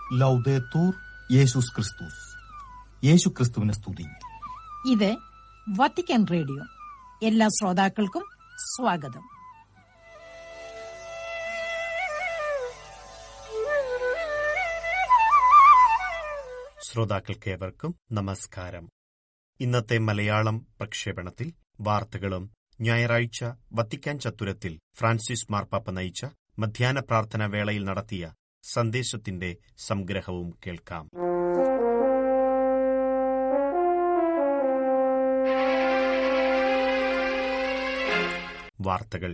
ലൗദേത്തൂർ യേശുസ് ക്രിസ്തുസ് യേശു ക്രിസ്തുവിനെ സ്തുതി ഇത് വത്തിക്കാൻ റേഡിയോ എല്ലാ ശ്രോതാക്കൾക്കും സ്വാഗതം ശ്രോതാക്കൾക്കേവർക്കും നമസ്കാരം ഇന്നത്തെ മലയാളം പ്രക്ഷേപണത്തിൽ വാർത്തകളും ഞായറാഴ്ച വത്തിക്കാൻ ചത്തുരത്തിൽ ഫ്രാൻസിസ് മാർപ്പാപ്പ നയിച്ച മധ്യാഹ്ന പ്രാർത്ഥന വേളയിൽ നടത്തിയ സന്ദേശത്തിന്റെ സംഗ്രഹവും കേൾക്കാം വാർത്തകൾ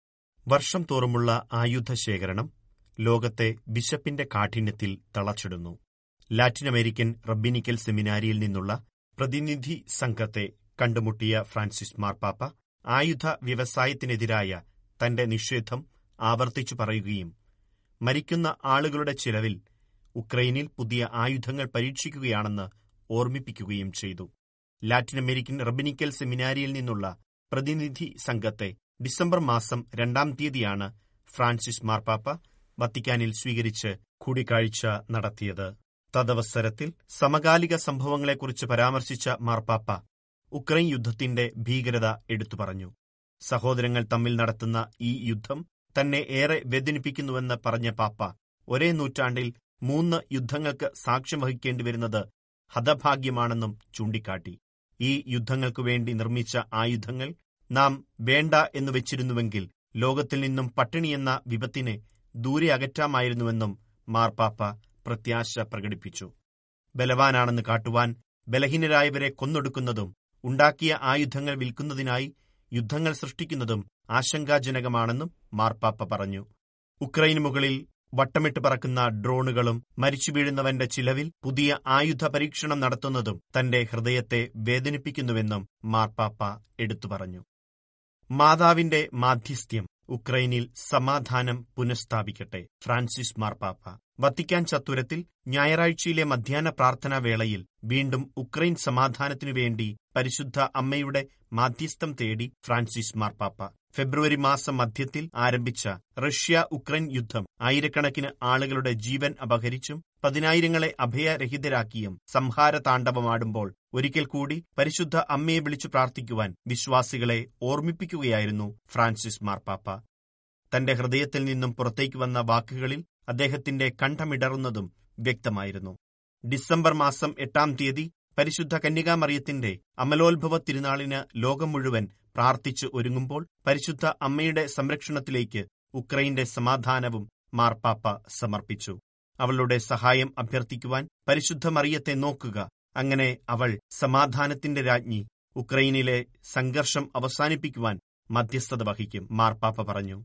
വർഷം തോറുമുള്ള ആയുധ ശേഖരണം ലോകത്തെ ബിഷപ്പിന്റെ കാഠിന്യത്തിൽ തളച്ചിടുന്നു ലാറ്റിൻ അമേരിക്കൻ റബ്ബിനിക്കൽ സെമിനാരിയിൽ നിന്നുള്ള പ്രതിനിധി സംഘത്തെ കണ്ടുമുട്ടിയ ഫ്രാൻസിസ് മാർപ്പാപ്പ ആയുധ വ്യവസായത്തിനെതിരായ തന്റെ നിഷേധം ആവർത്തിച്ചു പറയുകയും മരിക്കുന്ന ആളുകളുടെ ചിലവിൽ ഉക്രൈനിൽ പുതിയ ആയുധങ്ങൾ പരീക്ഷിക്കുകയാണെന്ന് ഓർമ്മിപ്പിക്കുകയും ചെയ്തു ലാറ്റിൻ അമേരിക്കൻ റബ്ബിനിക്കൽ സെമിനാരിയിൽ നിന്നുള്ള പ്രതിനിധി സംഘത്തെ ഡിസംബർ മാസം രണ്ടാം തീയതിയാണ് ഫ്രാൻസിസ് മാർപ്പാപ്പ വത്തിക്കാനിൽ സ്വീകരിച്ച് കൂടിക്കാഴ്ച നടത്തിയത് തദവസരത്തിൽ സമകാലിക സംഭവങ്ങളെക്കുറിച്ച് പരാമർശിച്ച മാർപ്പാപ്പ ഉക്രൈൻ യുദ്ധത്തിന്റെ ഭീകരത എടുത്തു പറഞ്ഞു സഹോദരങ്ങൾ തമ്മിൽ നടത്തുന്ന ഈ യുദ്ധം തന്നെ ഏറെ വേദനിപ്പിക്കുന്നുവെന്ന് പറഞ്ഞ പാപ്പ ഒരേ നൂറ്റാണ്ടിൽ മൂന്ന് യുദ്ധങ്ങൾക്ക് സാക്ഷ്യം വഹിക്കേണ്ടി വരുന്നത് ഹതഭാഗ്യമാണെന്നും ചൂണ്ടിക്കാട്ടി ഈ യുദ്ധങ്ങൾക്കു വേണ്ടി നിർമ്മിച്ച ആയുധങ്ങൾ നാം വേണ്ട എന്ന് വെച്ചിരുന്നുവെങ്കിൽ ലോകത്തിൽ നിന്നും പട്ടിണിയെന്ന വിപത്തിനെ ദൂരെ അകറ്റാമായിരുന്നുവെന്നും മാർപ്പാപ്പ പ്രത്യാശ പ്രകടിപ്പിച്ചു ബലവാനാണെന്ന് കാട്ടുവാൻ ബലഹീനരായവരെ കൊന്നൊടുക്കുന്നതും ഉണ്ടാക്കിയ ആയുധങ്ങൾ വിൽക്കുന്നതിനായി യുദ്ധങ്ങൾ സൃഷ്ടിക്കുന്നതും ആശങ്കാജനകമാണെന്നും മാർപ്പാപ്പ പറഞ്ഞു ഉക്രൈന് മുകളിൽ വട്ടമിട്ട് പറക്കുന്ന ഡ്രോണുകളും മരിച്ചു വീഴുന്നവന്റെ ചിലവിൽ പുതിയ ആയുധ പരീക്ഷണം നടത്തുന്നതും തന്റെ ഹൃദയത്തെ വേദനിപ്പിക്കുന്നുവെന്നും മാർപ്പാപ്പ എടുത്തു പറഞ്ഞു മാതാവിന്റെ മാധ്യസ്ഥ്യം ഉക്രൈനിൽ സമാധാനം പുനഃസ്ഥാപിക്കട്ടെ ഫ്രാൻസിസ് മാർപ്പാപ്പ വത്തിക്കാൻ ചത്തുരത്തിൽ ഞായറാഴ്ചയിലെ മധ്യാഹ്ന പ്രാർത്ഥനാ വേളയിൽ വീണ്ടും ഉക്രൈൻ സമാധാനത്തിനു വേണ്ടി പരിശുദ്ധ അമ്മയുടെ മാധ്യസ്ഥം തേടി ഫ്രാൻസിസ് മാർപ്പാപ്പ ഫെബ്രുവരി മാസം മധ്യത്തിൽ ആരംഭിച്ച റഷ്യ ഉക്രൈൻ യുദ്ധം ആയിരക്കണക്കിന് ആളുകളുടെ ജീവൻ അപഹരിച്ചും പതിനായിരങ്ങളെ അഭയരഹിതരാക്കിയും സംഹാര താണ്ഡവമാടുമ്പോൾ ഒരിക്കൽ കൂടി പരിശുദ്ധ അമ്മയെ വിളിച്ചു പ്രാർത്ഥിക്കുവാൻ വിശ്വാസികളെ ഓർമ്മിപ്പിക്കുകയായിരുന്നു ഫ്രാൻസിസ് മാർപ്പാപ്പ തന്റെ ഹൃദയത്തിൽ നിന്നും പുറത്തേക്ക് വന്ന വാക്കുകളിൽ അദ്ദേഹത്തിന്റെ കണ്ഠമിടറുന്നതും വ്യക്തമായിരുന്നു ഡിസംബർ മാസം എട്ടാം തീയതി പരിശുദ്ധ കന്യകാമറിയത്തിന്റെ അമലോത്ഭവ തിരുനാളിന് ലോകം മുഴുവൻ പ്രാർത്ഥിച്ച് ഒരുങ്ങുമ്പോൾ പരിശുദ്ധ അമ്മയുടെ സംരക്ഷണത്തിലേക്ക് ഉക്രൈന്റെ സമാധാനവും മാർപ്പാപ്പ സമർപ്പിച്ചു അവളുടെ സഹായം അഭ്യർത്ഥിക്കുവാൻ പരിശുദ്ധ മറിയത്തെ നോക്കുക അങ്ങനെ അവൾ സമാധാനത്തിന്റെ രാജ്ഞി ഉക്രൈനിലെ സംഘർഷം അവസാനിപ്പിക്കുവാൻ മധ്യസ്ഥത വഹിക്കും മാർപ്പാപ്പ പറഞ്ഞു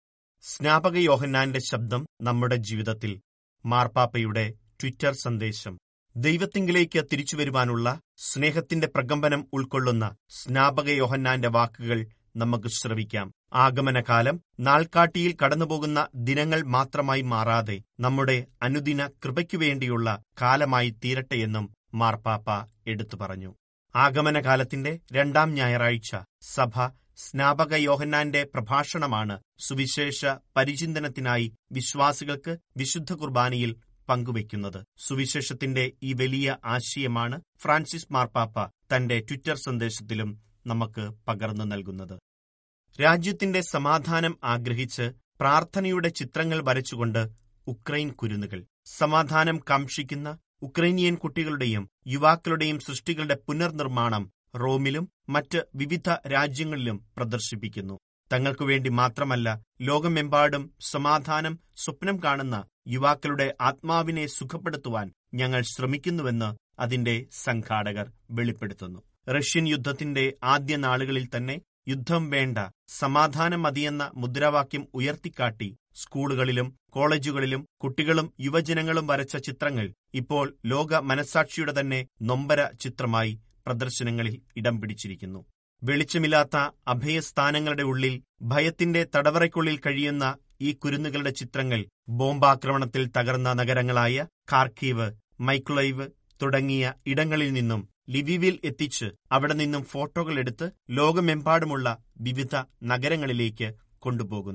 സ്നാപക യോഹന്നാന്റെ ശബ്ദം നമ്മുടെ ജീവിതത്തിൽ മാർപ്പാപ്പയുടെ ട്വിറ്റർ സന്ദേശം ദൈവത്തിങ്കിലേക്ക് തിരിച്ചുവരുവാനുള്ള സ്നേഹത്തിന്റെ പ്രകമ്പനം ഉൾക്കൊള്ളുന്ന സ്നാപക യോഹന്നാന്റെ വാക്കുകൾ നമുക്ക് ശ്രവിക്കാം ആഗമനകാലം നാൾക്കാട്ടിയിൽ കടന്നുപോകുന്ന ദിനങ്ങൾ മാത്രമായി മാറാതെ നമ്മുടെ അനുദിന കൃപയ്ക്കു വേണ്ടിയുള്ള കാലമായി തീരട്ടെയെന്നും മാർപ്പാപ്പ എടുത്തു പറഞ്ഞു ആഗമനകാലത്തിന്റെ രണ്ടാം ഞായറാഴ്ച സഭ സ്നാപക യോഹന്നാന്റെ പ്രഭാഷണമാണ് സുവിശേഷ പരിചിന്തനത്തിനായി വിശ്വാസികൾക്ക് വിശുദ്ധ കുർബാനയിൽ പങ്കുവയ്ക്കുന്നത് സുവിശേഷത്തിന്റെ ഈ വലിയ ആശയമാണ് ഫ്രാൻസിസ് മാർപ്പാപ്പ തന്റെ ട്വിറ്റർ സന്ദേശത്തിലും നമുക്ക് പകർന്നു നൽകുന്നത് രാജ്യത്തിന്റെ സമാധാനം ആഗ്രഹിച്ച് പ്രാർത്ഥനയുടെ ചിത്രങ്ങൾ വരച്ചുകൊണ്ട് ഉക്രൈൻ കുരുന്നുകൾ സമാധാനം കാക്ഷിക്കുന്ന ഉക്രൈനിയൻ കുട്ടികളുടെയും യുവാക്കളുടെയും സൃഷ്ടികളുടെ പുനർനിർമ്മാണം റോമിലും മറ്റ് വിവിധ രാജ്യങ്ങളിലും പ്രദർശിപ്പിക്കുന്നു തങ്ങൾക്കു വേണ്ടി മാത്രമല്ല ലോകമെമ്പാടും സമാധാനം സ്വപ്നം കാണുന്ന യുവാക്കളുടെ ആത്മാവിനെ സുഖപ്പെടുത്തുവാൻ ഞങ്ങൾ ശ്രമിക്കുന്നുവെന്ന് അതിന്റെ സംഘാടകർ വെളിപ്പെടുത്തുന്നു റഷ്യൻ യുദ്ധത്തിന്റെ ആദ്യ നാളുകളിൽ തന്നെ യുദ്ധം വേണ്ട സമാധാനം മതിയെന്ന മുദ്രാവാക്യം ഉയർത്തിക്കാട്ടി സ്കൂളുകളിലും കോളേജുകളിലും കുട്ടികളും യുവജനങ്ങളും വരച്ച ചിത്രങ്ങൾ ഇപ്പോൾ ലോക മനസാക്ഷിയുടെ തന്നെ നൊമ്പര ചിത്രമായി പ്രദർശനങ്ങളിൽ ഇടം പിടിച്ചിരിക്കുന്നു വെളിച്ചമില്ലാത്ത അഭയസ്ഥാനങ്ങളുടെ ഉള്ളിൽ ഭയത്തിന്റെ തടവറയ്ക്കുള്ളിൽ കഴിയുന്ന ഈ കുരുന്നുകളുടെ ചിത്രങ്ങൾ ബോംബാക്രമണത്തിൽ തകർന്ന നഗരങ്ങളായ ഖാർക്കീവ് മൈക്ലൈവ് തുടങ്ങിയ ഇടങ്ങളിൽ നിന്നും ലിവിവിൽ എത്തിച്ച് അവിടെ നിന്നും ഫോട്ടോകൾ എടുത്ത് ലോകമെമ്പാടുമുള്ള വിവിധ നഗരങ്ങളിലേക്ക് കൊണ്ടുപോകുന്നു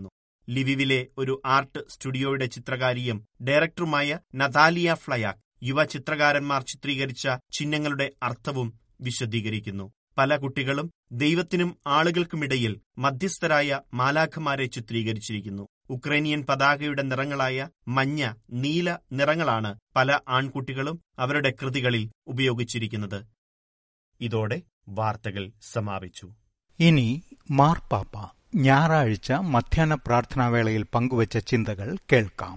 ലിവിവിലെ ഒരു ആർട്ട് സ്റ്റുഡിയോയുടെ ചിത്രകാരിയും ഡയറക്ടറുമായ നതാലിയ ഫ്ലയാക് യുവ ചിത്രകാരന്മാർ ചിത്രീകരിച്ച ചിഹ്നങ്ങളുടെ അർത്ഥവും വിശദീകരിക്കുന്നു പല കുട്ടികളും ദൈവത്തിനും ആളുകൾക്കുമിടയിൽ മധ്യസ്ഥരായ മാലാഖമാരെ ചിത്രീകരിച്ചിരിക്കുന്നു ഉക്രൈനിയൻ പതാകയുടെ നിറങ്ങളായ മഞ്ഞ നീല നിറങ്ങളാണ് പല ആൺകുട്ടികളും അവരുടെ കൃതികളിൽ ഉപയോഗിച്ചിരിക്കുന്നത് ഇതോടെ വാർത്തകൾ സമാപിച്ചു ഇനി മാർപ്പാപ്പ ഞായറാഴ്ച മധ്യാഹ്ന പ്രാർത്ഥനാവേളയിൽ പങ്കുവച്ച ചിന്തകൾ കേൾക്കാം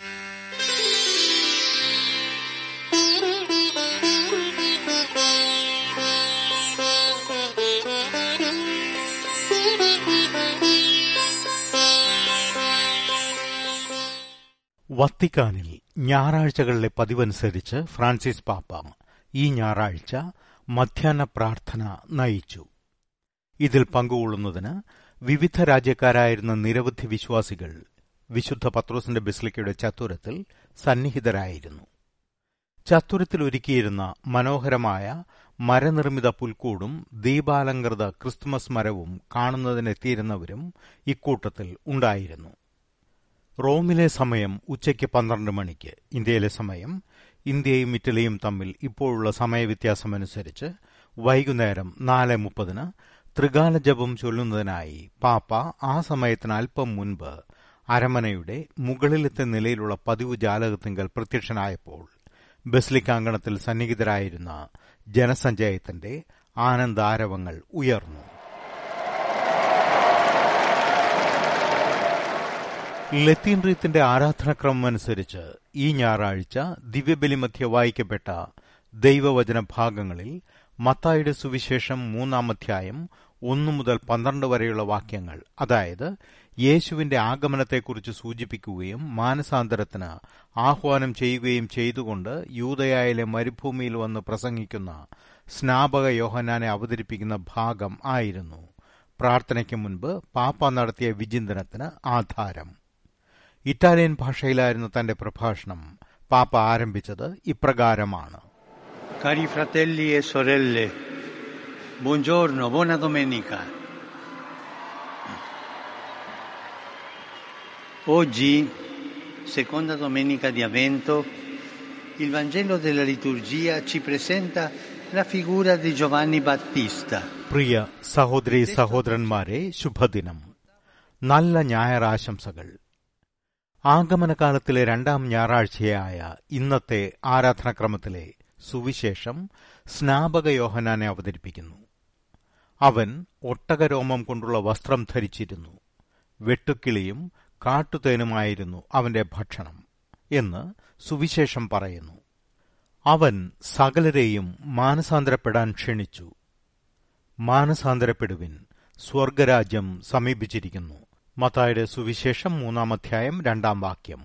വത്തിക്കാനിൽ ഞായറാഴ്ചകളിലെ പതിവനുസരിച്ച് ഫ്രാൻസിസ് പാപ്പ ഈ ഞായറാഴ്ച മധ്യാഹ്ന പ്രാർത്ഥന നയിച്ചു ഇതിൽ പങ്കുകൊള്ളുന്നതിന് വിവിധ രാജ്യക്കാരായിരുന്ന നിരവധി വിശ്വാസികൾ വിശുദ്ധ പത്രോസിന്റെ ബിസ്ലിക്കയുടെ ചത്തുരത്തിൽ സന്നിഹിതരായിരുന്നു ചത്തുരത്തിൽ ഒരുക്കിയിരുന്ന മനോഹരമായ മരനിർമ്മിത പുൽക്കൂടും ദീപാലങ്കൃത ക്രിസ്തുമസ് മരവും കാണുന്നതിനെത്തിയിരുന്നവരും ഇക്കൂട്ടത്തിൽ ഉണ്ടായിരുന്നു റോമിലെ സമയം ഉച്ചയ്ക്ക് പന്ത്രണ്ട് മണിക്ക് ഇന്ത്യയിലെ സമയം ഇന്ത്യയും ഇറ്റലിയും തമ്മിൽ ഇപ്പോഴുള്ള സമയവ്യത്യാസമനുസരിച്ച് വൈകുന്നേരം നാല് മുപ്പതിന് ത്രികാല ജപം ചൊല്ലുന്നതിനായി പാപ്പ ആ സമയത്തിന് അല്പം മുൻപ് അരമനയുടെ മുകളിലത്തെ നിലയിലുള്ള പതിവ് ജാലകത്തിങ്കൽ പ്രത്യക്ഷനായപ്പോൾ ബസ്ലിക്കാങ്കണത്തിൽ സന്നിഹിതരായിരുന്ന ജനസഞ്ചയത്തിന്റെ ആനന്ദാരവങ്ങൾ ഉയർന്നു ലത്തീൻ റീത്തിന്റെ ആരാധനാക്രമം അനുസരിച്ച് ഈ ഞായറാഴ്ച ദിവ്യബലിമധ്യ വായിക്കപ്പെട്ട ദൈവവചന ഭാഗങ്ങളിൽ മത്തായുടെ സുവിശേഷം മൂന്നാം അധ്യായം ഒന്നു മുതൽ പന്ത്രണ്ട് വരെയുള്ള വാക്യങ്ങൾ അതായത് യേശുവിന്റെ ആഗമനത്തെക്കുറിച്ച് സൂചിപ്പിക്കുകയും മാനസാന്തരത്തിന് ആഹ്വാനം ചെയ്യുകയും ചെയ്തുകൊണ്ട് യൂതയായിലെ മരുഭൂമിയിൽ വന്ന് പ്രസംഗിക്കുന്ന സ്നാപക യോഹനാനെ അവതരിപ്പിക്കുന്ന ഭാഗം ആയിരുന്നു പ്രാർത്ഥനയ്ക്ക് മുൻപ് പാപ്പ നടത്തിയ വിചിന്തനത്തിന് ആധാരം ഇറ്റാലിയൻ ഭാഷയിലായിരുന്ന തന്റെ പ്രഭാഷണം പാപ്പ ആരംഭിച്ചത് ഇപ്രകാരമാണ് Cari fratelli e sorelle, buongiorno, buona domenica. Oggi, seconda domenica di Avvento, il Vangelo della liturgia ci presenta la figura di Giovanni Battista. പ്രിയ സഹോദരി സഹോദരന്മാരെ ശുഭദിനം നല്ല ഞായറാശംസകൾ ആഗമനകാലത്തിലെ രണ്ടാം ഞായറാഴ്ചയായ ഇന്നത്തെ ആരാധനാക്രമത്തിലെ സുവിശേഷം സ്നാപക യോഹനാനെ അവതരിപ്പിക്കുന്നു അവൻ ഒട്ടകരോമം കൊണ്ടുള്ള വസ്ത്രം ധരിച്ചിരുന്നു വെട്ടുക്കിളിയും കാട്ടുതേനുമായിരുന്നു അവന്റെ ഭക്ഷണം എന്ന് സുവിശേഷം പറയുന്നു അവൻ സകലരെയും മാനസാന്തരപ്പെടാൻ ക്ഷണിച്ചു മാനസാന്തരപ്പെടുവിൻ സ്വർഗരാജ്യം സമീപിച്ചിരിക്കുന്നു മത്തായുടെ സുവിശേഷം മൂന്നാം അധ്യായം രണ്ടാം വാക്യം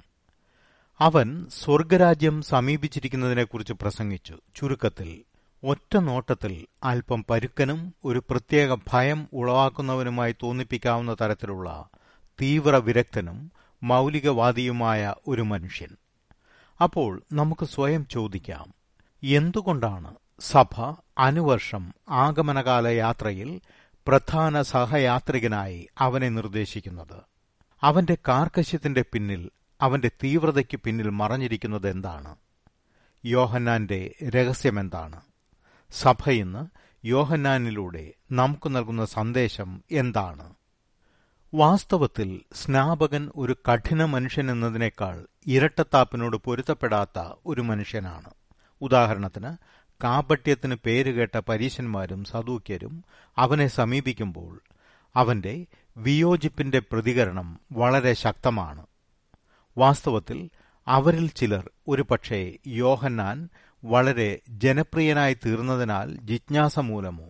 അവൻ സ്വർഗരാജ്യം സമീപിച്ചിരിക്കുന്നതിനെക്കുറിച്ച് പ്രസംഗിച്ചു ചുരുക്കത്തിൽ ഒറ്റ നോട്ടത്തിൽ അല്പം പരുക്കനും ഒരു പ്രത്യേക ഭയം ഉളവാക്കുന്നവനുമായി തോന്നിപ്പിക്കാവുന്ന തരത്തിലുള്ള തീവ്ര വിരക്തനും മൗലികവാദിയുമായ ഒരു മനുഷ്യൻ അപ്പോൾ നമുക്ക് സ്വയം ചോദിക്കാം എന്തുകൊണ്ടാണ് സഭ അനുവർഷം ആഗമനകാല യാത്രയിൽ പ്രധാന സഹയാത്രികനായി അവനെ നിർദ്ദേശിക്കുന്നത് അവന്റെ കാർക്കശ്യത്തിന്റെ പിന്നിൽ അവന്റെ തീവ്രതയ്ക്ക് പിന്നിൽ മറഞ്ഞിരിക്കുന്നത് എന്താണ് യോഹന്നാന്റെ രഹസ്യമെന്താണ് സഭ ഇന്ന് യോഹന്നാനിലൂടെ നമുക്ക് നൽകുന്ന സന്ദേശം എന്താണ് വാസ്തവത്തിൽ സ്നാപകൻ ഒരു കഠിന മനുഷ്യൻ എന്നതിനേക്കാൾ ഇരട്ടത്താപ്പിനോട് പൊരുത്തപ്പെടാത്ത ഒരു മനുഷ്യനാണ് ഉദാഹരണത്തിന് കാപട്യത്തിന് പേരുകേട്ട പരീശന്മാരും സദൂക്യരും അവനെ സമീപിക്കുമ്പോൾ അവന്റെ വിയോജിപ്പിന്റെ പ്രതികരണം വളരെ ശക്തമാണ് വാസ്തവത്തിൽ അവരിൽ ചിലർ ഒരുപക്ഷെ യോഹന്നാൻ വളരെ ജനപ്രിയനായി തീർന്നതിനാൽ ജിജ്ഞാസ മൂലമോ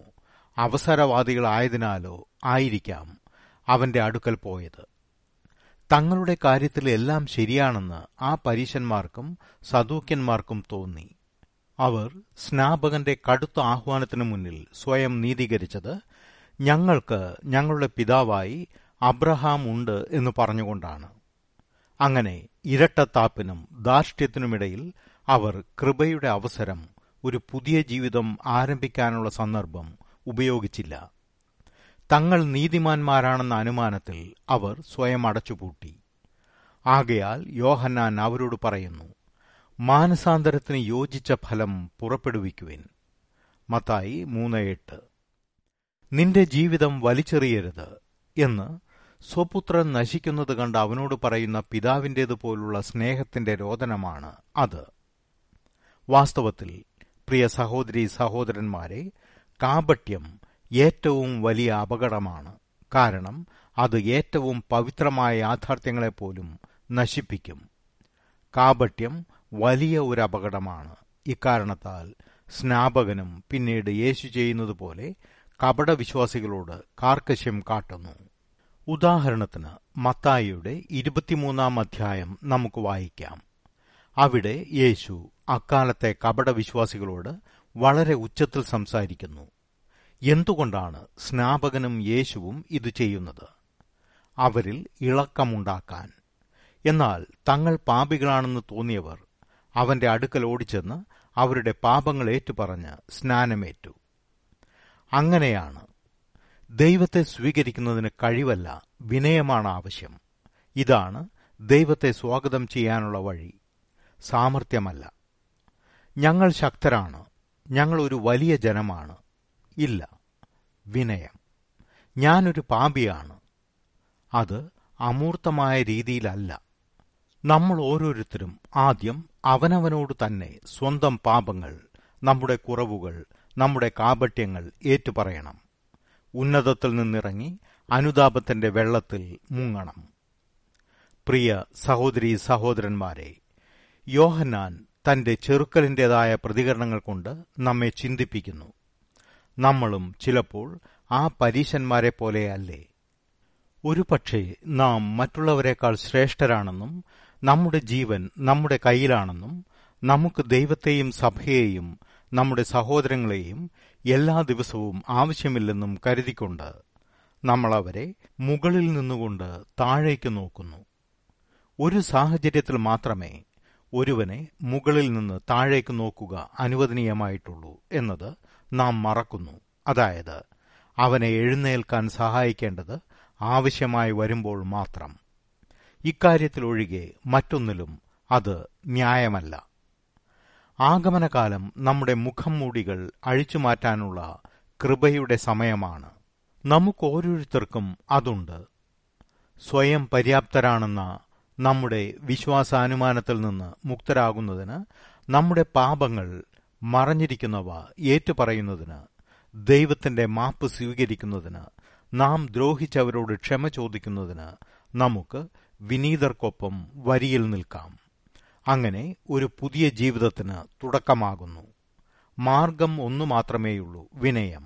അവസരവാദികളായതിനാലോ ആയിരിക്കാം അവന്റെ അടുക്കൽ പോയത് തങ്ങളുടെ കാര്യത്തിൽ എല്ലാം ശരിയാണെന്ന് ആ പരീശന്മാർക്കും സദൂക്യന്മാർക്കും തോന്നി അവർ സ്നാപകന്റെ കടുത്ത ആഹ്വാനത്തിനു മുന്നിൽ സ്വയം നീതീകരിച്ചത് ഞങ്ങൾക്ക് ഞങ്ങളുടെ പിതാവായി അബ്രഹാം ഉണ്ട് എന്ന് പറഞ്ഞുകൊണ്ടാണ് അങ്ങനെ ഇരട്ടത്താപ്പിനും ധാർഷ്ട്യത്തിനുമിടയിൽ അവർ കൃപയുടെ അവസരം ഒരു പുതിയ ജീവിതം ആരംഭിക്കാനുള്ള സന്ദർഭം ഉപയോഗിച്ചില്ല തങ്ങൾ നീതിമാന്മാരാണെന്ന അനുമാനത്തിൽ അവർ സ്വയം അടച്ചുപൂട്ടി ആകയാൽ യോഹന്നാൻ അവരോട് പറയുന്നു മാനസാന്തരത്തിന് യോജിച്ച ഫലം പുറപ്പെടുവിക്കുവിൻ മത്തായി മൂന്ന് എട്ട് നിന്റെ ജീവിതം വലിച്ചെറിയരുത് എന്ന് സ്വപുത്രൻ നശിക്കുന്നത് കണ്ട് അവനോട് പറയുന്ന പിതാവിൻ്റേതുപോലുള്ള സ്നേഹത്തിന്റെ രോദനമാണ് അത് വാസ്തവത്തിൽ പ്രിയ സഹോദരി സഹോദരന്മാരെ കാപട്യം ഏറ്റവും വലിയ അപകടമാണ് കാരണം അത് ഏറ്റവും പവിത്രമായ യാഥാർത്ഥ്യങ്ങളെപ്പോലും നശിപ്പിക്കും കാപട്യം വലിയ ഒരു അപകടമാണ് ഇക്കാരണത്താൽ സ്നാപകനും പിന്നീട് യേശു ചെയ്യുന്നതുപോലെ കപടവിശ്വാസികളോട് കാർക്കശ്യം കാട്ടുന്നു ഉദാഹരണത്തിന് മത്തായിയുടെ ഇരുപത്തിമൂന്നാം അധ്യായം നമുക്ക് വായിക്കാം അവിടെ യേശു അക്കാലത്തെ കപടവിശ്വാസികളോട് വളരെ ഉച്ചത്തിൽ സംസാരിക്കുന്നു എന്തുകൊണ്ടാണ് സ്നാപകനും യേശുവും ഇത് ചെയ്യുന്നത് അവരിൽ ഇളക്കമുണ്ടാക്കാൻ എന്നാൽ തങ്ങൾ പാപികളാണെന്ന് തോന്നിയവർ അവന്റെ അടുക്കൽ ഓടിച്ചെന്ന് അവരുടെ പാപങ്ങൾ ഏറ്റുപറഞ്ഞ് സ്നാനമേറ്റു അങ്ങനെയാണ് ദൈവത്തെ സ്വീകരിക്കുന്നതിന് കഴിവല്ല വിനയമാണ് ആവശ്യം ഇതാണ് ദൈവത്തെ സ്വാഗതം ചെയ്യാനുള്ള വഴി സാമർഥ്യമല്ല ഞങ്ങൾ ശക്തരാണ് ഞങ്ങൾ ഒരു വലിയ ജനമാണ് ഇല്ല വിനയം ഞാനൊരു പാപിയാണ് അത് അമൂർത്തമായ രീതിയിലല്ല നമ്മൾ ഓരോരുത്തരും ആദ്യം അവനവനോട് തന്നെ സ്വന്തം പാപങ്ങൾ നമ്മുടെ കുറവുകൾ നമ്മുടെ കാപട്യങ്ങൾ ഏറ്റുപറയണം ഉന്നതത്തിൽ നിന്നിറങ്ങി അനുതാപത്തിന്റെ വെള്ളത്തിൽ മുങ്ങണം പ്രിയ സഹോദരി സഹോദരന്മാരെ യോഹന്നാൻ തന്റെ ചെറുക്കലിന്റേതായ പ്രതികരണങ്ങൾ കൊണ്ട് നമ്മെ ചിന്തിപ്പിക്കുന്നു നമ്മളും ചിലപ്പോൾ ആ പരീശന്മാരെ പോലെയല്ലേ ഒരുപക്ഷെ നാം മറ്റുള്ളവരെക്കാൾ ശ്രേഷ്ഠരാണെന്നും നമ്മുടെ ജീവൻ നമ്മുടെ കയ്യിലാണെന്നും നമുക്ക് ദൈവത്തെയും സഭയെയും നമ്മുടെ സഹോദരങ്ങളെയും എല്ലാ ദിവസവും ആവശ്യമില്ലെന്നും കരുതിക്കൊണ്ട് നമ്മൾ അവരെ മുകളിൽ നിന്നുകൊണ്ട് താഴേക്ക് നോക്കുന്നു ഒരു സാഹചര്യത്തിൽ മാത്രമേ ഒരുവനെ മുകളിൽ നിന്ന് താഴേക്ക് നോക്കുക അനുവദനീയമായിട്ടുള്ളൂ എന്നത് നാം മറക്കുന്നു അതായത് അവനെ എഴുന്നേൽക്കാൻ സഹായിക്കേണ്ടത് ആവശ്യമായി വരുമ്പോൾ മാത്രം ഇക്കാര്യത്തിലൊഴികെ മറ്റൊന്നിലും അത് ന്യായമല്ല ആഗമനകാലം നമ്മുടെ മുഖം മൂടികൾ അഴിച്ചുമാറ്റാനുള്ള കൃപയുടെ സമയമാണ് നമുക്ക് ഓരോരുത്തർക്കും അതുണ്ട് സ്വയം പര്യാപ്തരാണെന്ന നമ്മുടെ വിശ്വാസാനുമാനത്തിൽ നിന്ന് മുക്തരാകുന്നതിന് നമ്മുടെ പാപങ്ങൾ മറഞ്ഞിരിക്കുന്നവ ഏറ്റുപറയുന്നതിന് ദൈവത്തിന്റെ മാപ്പ് സ്വീകരിക്കുന്നതിന് നാം ദ്രോഹിച്ചവരോട് ക്ഷമ ചോദിക്കുന്നതിന് നമുക്ക് വിനീതർക്കൊപ്പം വരിയിൽ നിൽക്കാം അങ്ങനെ ഒരു പുതിയ ജീവിതത്തിന് തുടക്കമാകുന്നു മാർഗം ഒന്നു മാത്രമേയുള്ളൂ വിനയം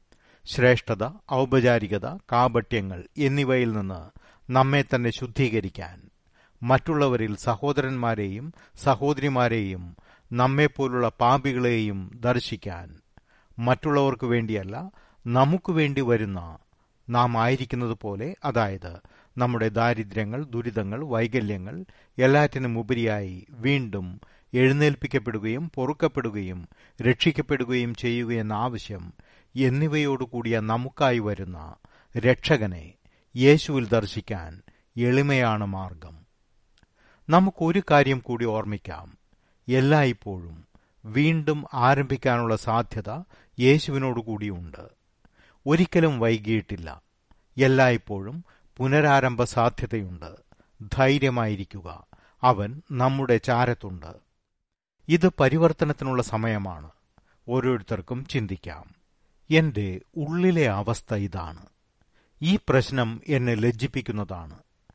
ശ്രേഷ്ഠത ഔപചാരികത കാപട്യങ്ങൾ എന്നിവയിൽ നിന്ന് നമ്മെ തന്നെ ശുദ്ധീകരിക്കാൻ മറ്റുള്ളവരിൽ സഹോദരന്മാരെയും സഹോദരിമാരെയും നമ്മെപ്പോലുള്ള പാപികളെയും ദർശിക്കാൻ മറ്റുള്ളവർക്ക് വേണ്ടിയല്ല നമുക്ക് വേണ്ടി വരുന്ന നാം ആയിരിക്കുന്നത് പോലെ അതായത് നമ്മുടെ ദാരിദ്ര്യങ്ങൾ ദുരിതങ്ങൾ വൈകല്യങ്ങൾ എല്ലാറ്റിനും ഉപരിയായി വീണ്ടും എഴുന്നേൽപ്പിക്കപ്പെടുകയും പൊറുക്കപ്പെടുകയും രക്ഷിക്കപ്പെടുകയും ചെയ്യുകയെന്ന ആവശ്യം എന്നിവയോടുകൂടിയ നമുക്കായി വരുന്ന രക്ഷകനെ യേശുവിൽ ദർശിക്കാൻ എളിമയാണ് മാർഗം നമുക്കൊരു കാര്യം കൂടി ഓർമ്മിക്കാം എല്ലായ്പ്പോഴും വീണ്ടും ആരംഭിക്കാനുള്ള സാധ്യത യേശുവിനോടുകൂടിയുണ്ട് ഒരിക്കലും വൈകിയിട്ടില്ല എല്ലായ്പ്പോഴും പുനരാരംഭ സാധ്യതയുണ്ട് ധൈര്യമായിരിക്കുക അവൻ നമ്മുടെ ചാരത്തുണ്ട് ഇത് പരിവർത്തനത്തിനുള്ള സമയമാണ് ഓരോരുത്തർക്കും ചിന്തിക്കാം എന്റെ ഉള്ളിലെ അവസ്ഥ ഇതാണ് ഈ പ്രശ്നം എന്നെ ലജ്ജിപ്പിക്കുന്നതാണ്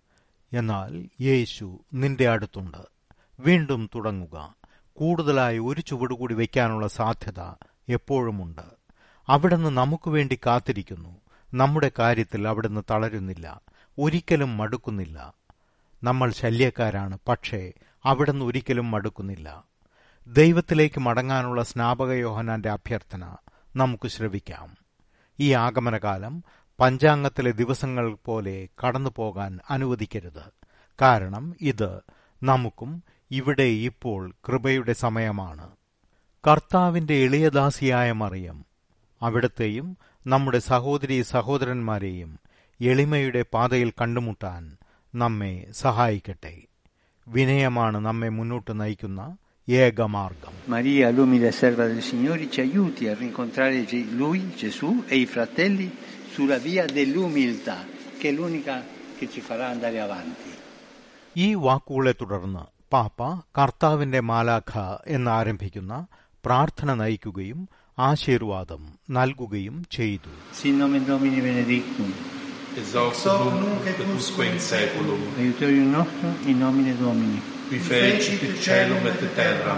എന്നാൽ യേശു നിന്റെ അടുത്തുണ്ട് വീണ്ടും തുടങ്ങുക കൂടുതലായി ഒരു ചുവടുകൂടി വയ്ക്കാനുള്ള സാധ്യത എപ്പോഴുമുണ്ട് അവിടുന്ന് നമുക്ക് വേണ്ടി കാത്തിരിക്കുന്നു നമ്മുടെ കാര്യത്തിൽ അവിടുന്ന് തളരുന്നില്ല ഒരിക്കലും മടുക്കുന്നില്ല നമ്മൾ ശല്യക്കാരാണ് പക്ഷേ അവിടുന്ന് ഒരിക്കലും മടുക്കുന്നില്ല ദൈവത്തിലേക്ക് മടങ്ങാനുള്ള സ്നാപക യോഹനാന്റെ അഭ്യർത്ഥന നമുക്ക് ശ്രവിക്കാം ഈ ആഗമനകാലം പഞ്ചാംഗത്തിലെ ദിവസങ്ങൾ പോലെ കടന്നു പോകാൻ അനുവദിക്കരുത് കാരണം ഇത് നമുക്കും ഇവിടെ ഇപ്പോൾ കൃപയുടെ സമയമാണ് കർത്താവിന്റെ എളിയദാസിയായ മറിയം അവിടത്തെയും നമ്മുടെ സഹോദരി സഹോദരന്മാരെയും എളിമയുടെ പാതയിൽ കണ്ടുമുട്ടാൻ നമ്മെ സഹായിക്കട്ടെ വിനയമാണ് നമ്മെ മുന്നോട്ട് നയിക്കുന്ന ഏകമാർഗം Maria, l'umile serva del Signore, ci aiuti a rincontrare Ge- Lui, Gesù e i fratelli sulla via dell'umiltà, che è l'unica che ci farà andare avanti. ഈ വാക്കുകളെ തുടർന്ന് പാപ്പ കർത്താവിന്റെ മാലാഖ എന്നാരംഭിക്കുന്ന പ്രാർത്ഥന നയിക്കുകയും ആശീർവാദം നൽകുകയും ചെയ്തു Sin nomen Domini benedictum, Exausto nunc et usque in seculum, aiutorium nostrum, in nomine Domini. qui fecit celum et terram.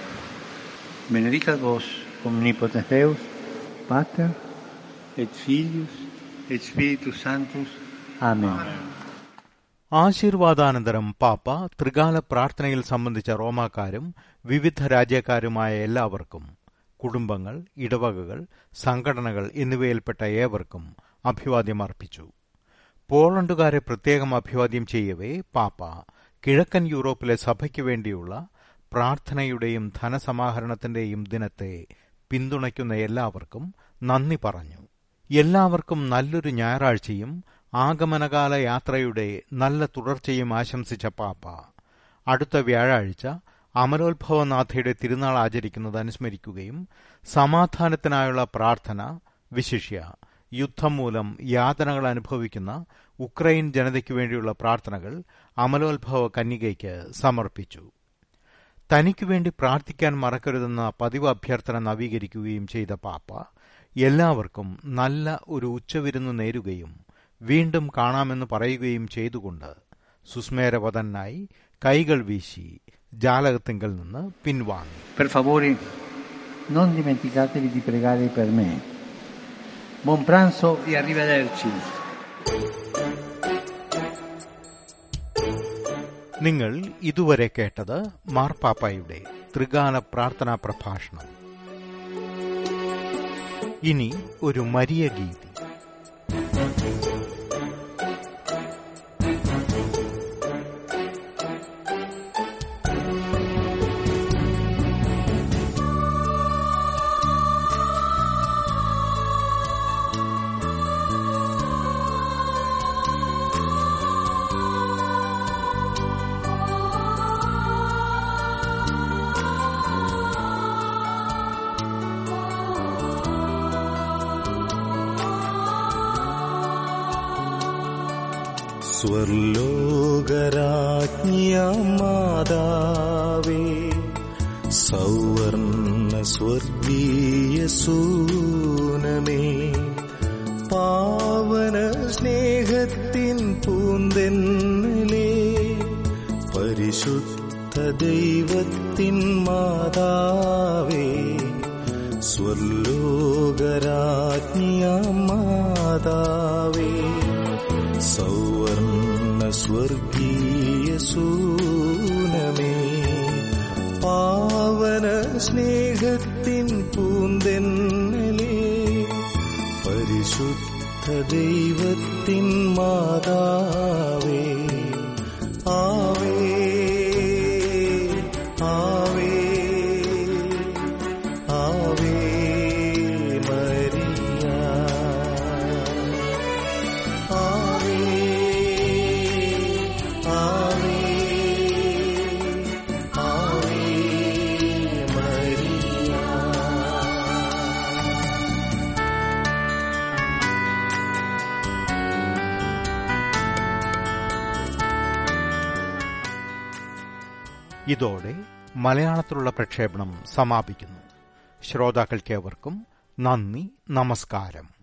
Benedicat vos, omnipotens Deus, Pater, et Filius, et Spiritus Sanctus. Amen. ആശീർവാദാനന്തരം പാപ്പ ത്രികാല പ്രാർത്ഥനയിൽ സംബന്ധിച്ച റോമാക്കാരും വിവിധ രാജ്യക്കാരുമായ എല്ലാവർക്കും കുടുംബങ്ങൾ ഇടവകകൾ സംഘടനകൾ എന്നിവയിൽപ്പെട്ട ഏവർക്കും അഭിവാദ്യം അർപ്പിച്ചു പോളണ്ടുകാരെ പ്രത്യേകം അഭിവാദ്യം ചെയ്യവേ പാപ്പ കിഴക്കൻ യൂറോപ്പിലെ സഭയ്ക്ക് വേണ്ടിയുള്ള പ്രാർത്ഥനയുടെയും ധനസമാഹരണത്തിന്റെയും ദിനത്തെ പിന്തുണയ്ക്കുന്ന എല്ലാവർക്കും നന്ദി പറഞ്ഞു എല്ലാവർക്കും നല്ലൊരു ഞായറാഴ്ചയും ആഗമനകാല യാത്രയുടെ നല്ല തുടർച്ചയും ആശംസിച്ച പാപ്പ അടുത്ത വ്യാഴാഴ്ച അമരോത്ഭവനാഥയുടെ തിരുനാൾ ആചരിക്കുന്നത് അനുസ്മരിക്കുകയും സമാധാനത്തിനായുള്ള പ്രാർത്ഥന വിശിഷ്യ യുദ്ധം മൂലം യാതനകൾ അനുഭവിക്കുന്ന ഉക്രൈൻ ജനതയ്ക്കു വേണ്ടിയുള്ള പ്രാർത്ഥനകൾ അമലോത്ഭവ കന്യകയ്ക്ക് സമർപ്പിച്ചു തനിക്കു വേണ്ടി പ്രാർത്ഥിക്കാൻ മറക്കരുതെന്ന പതിവ് അഭ്യർത്ഥന നവീകരിക്കുകയും ചെയ്ത പാപ്പ എല്ലാവർക്കും നല്ല ഒരു ഉച്ചവിരുന്ന് നേരുകയും വീണ്ടും കാണാമെന്ന് പറയുകയും ചെയ്തുകൊണ്ട് സുസ്മേരവതനായി കൈകൾ വീശി ജാലകത്തിങ്കൽ നിന്ന് പിൻവാങ്ങി Per favore, non dimenticatevi di pregare per me. Buon pranzo e arrivederci. നിങ്ങൾ ഇതുവരെ കേട്ടത് മാർപ്പാപ്പായുടെ ത്രികാല പ്രാർത്ഥനാ പ്രഭാഷണം ഇനി ഒരു മരിയ ഗീതി സ്വർലോകരാജ്ഞിയാമാതാവേ സൗവർണ സ്വർഗീയ സൂനമേ പാവന സ്നേഹത്തിൻ പൂന്തെന്നലേ പരിശുദ്ധ ദൈവത്തിൻ മാതാവേ സ്വർലോകരാജ്ഞിയാമാതാവേ സൗവർണ സ്വർഗീയ സൂനമേ പാവന സ്നേഹത്തിൻ പൂന്തെന്നലേ പരിശുദ്ധ ദൈവത്തിൻ മാതാവേ ആവേ ആവേ ആവേ മരിയ ആവേ ആവേ ആവേ മരിയ ഇതോടെ മലയാളത്തിലുള്ള പ്രക്ഷേപണം സമാപിക്കുന്നു ശ്രോതാക്കൾക്കേവർക്കും നന്ദി നമസ്കാരം